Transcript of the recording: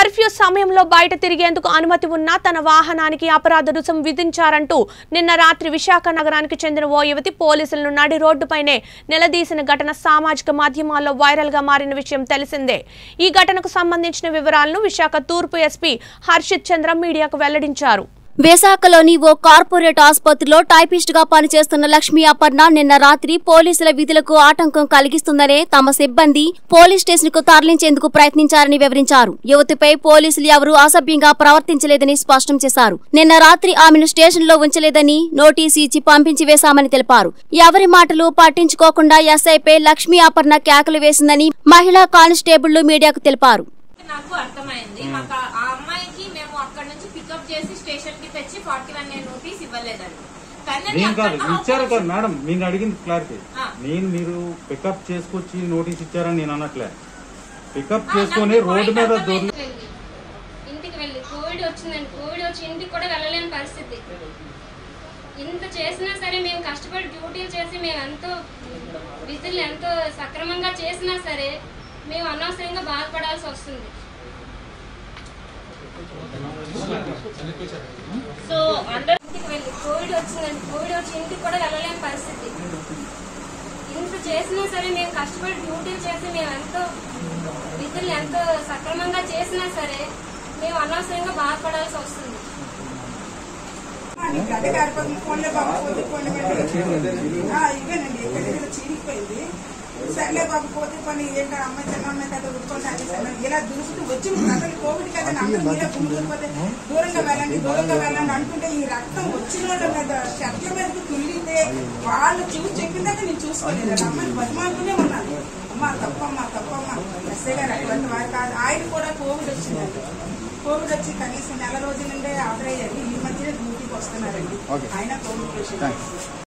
Curfew సమయంలో బయట తిరిగేందుకు అనుమతి ఉన్నా తన వాహనానికి అపరాధ రుసుం విధించారంటూ నిన్న రాత్రి విశాఖ నగరానికి చెందిన ఓ యువతి పోలీసులను నడి రోడ్డుపైనే నిలదీసిన ఘటన సామాజిక మాధ్యమాల్లో వైరల్ గా మారిన విషయం తెలిసిందే ఈ ఘటనకు సంబంధించిన వివరాలను విశాఖ తూర్పు ఎస్పీ హర్షిత్ చంద్ర మీడియాకు వెల్లడించారు విశాఖలోని ఓ కార్పొరేట్ ఆసుపత్రిలో టైపిస్ట్ గా పనిచేస్తున్న లక్ష్మీ అపర్ణ నిన్న రాత్రి పోలీసుల విధులకు ఆటంకం కలిగిస్తుందనే తమ సిబ్బంది పోలీస్ స్టేషన్ కు తరలించేందుకు ప్రయత్నించారని వివరించారు యువతిపై పోలీసులు ఎవరూ అసభ్యంగా ప్రవర్తించలేదని స్పష్టం చేశారు నిన్న రాత్రి ఆమెను స్టేషన్ లో ఉంచలేదని నోటీసు ఇచ్చి పంపించి వేశామని తెలిపారు ఎవరి మాటలు పట్టించుకోకుండా ఎస్ఐపై లక్ష్మీ అపర్ణ కేకలు వేసిందని మహిళా కానిస్టేబుళ్లు మీడియాకు తెలిపారు నాకు అర్థమైంది మాకు ఆ- ఆ అమ్మాయికి మేము అక్కడ నుంచి పికప్ చేసి స్టేషన్ కి తెచ్చి ఫార్టీ వన్ నోటీస్ ఇవ్వలేదండి కానీ నేను నేను కాదు అక్కడ- ఇచ్చారు కదా మేడం మీరు అడిగింది క్లారిటీ ఆ. నేను మీరు పికప్ చేసుకొచ్చి నోటీస్ ఇచ్చారని నేను అనట్లే పికప్ ఆ, చేసుకొని నాకు రోడ్డు point మీద అర్థమైంది. దొరికి వెళ్ళి ఇంటికి వెళ్ళి కోవిడ్ వచ్చిందండి కోవిడ్ వచ్చి ఇంటికి కూడా వెళ్ళలేని పరిస్థితి ఇంత చేసినా సరే మేము కష్టపడి డ్యూటీలు చేసి మేము ఎంతో విధులు ఎంతో సక్రమంగా చేసినా సరే మేము అనవసరంగా బాధపడాల్సి వస్తుంది సో అండర్ ఇంటికి వెళ్ళి కోవిడ్ వచ్చిందండి కోవిడ్ వచ్చి ఇంటికి కూడా వెళ్ళలేని పరిస్థితి ఇంత చేసినా సరే మేము కష్టపడి డ్యూటీలు చేసి మేము ఎంతో విధులు ఎంతో సక్రమంగా చేసినా సరే మేము అనవసరంగా బాధపడాల్సి వస్తుంది నీకు అదే కారిపోతుంది ఫోన్లో బాబు పోతే ఫోన్లో పెట్టి ఆ, ఇవేనండి ఇక్కడ ఏదో చీలిపోయింది సర్లే బాబు పోతే పని ఏంటో అమ్మాయి చిన్న అమ్మాయి కదా ఉడుకోండి అది సరే ఇలా దురుకుతూ వచ్చి అసలు కోవిడ్ కదా అందరూ మీరే గుమ్ముకుపోతే దూరంగా వెళ్ళండి దూరంగా వెళ్ళండి అంటుంటే ఈ రక్తం వచ్చిన వాళ్ళ మీద చెట్ల మీదకి తుల్లితే వాళ్ళు చూసి చెప్పిందాక నేను చూసుకోలేదు అమ్మాయిని బతిమాలుతూనే ఉన్నాను అమ్మ తప్పమ్మ తప్పమ్మ ఎస్ఐ గారు అటువంటి వారు కాదు ఆయన కూడా కోవిడ్ వచ్చిందండి కోవిడ్ వచ్చి కనీసం నెల రోజుల నుండే ఆదరయ్యారు ఈ మధ్యన డ్యూటీకి వస్తున్నారండి ఆయన కోవిడ్ పేషెంట్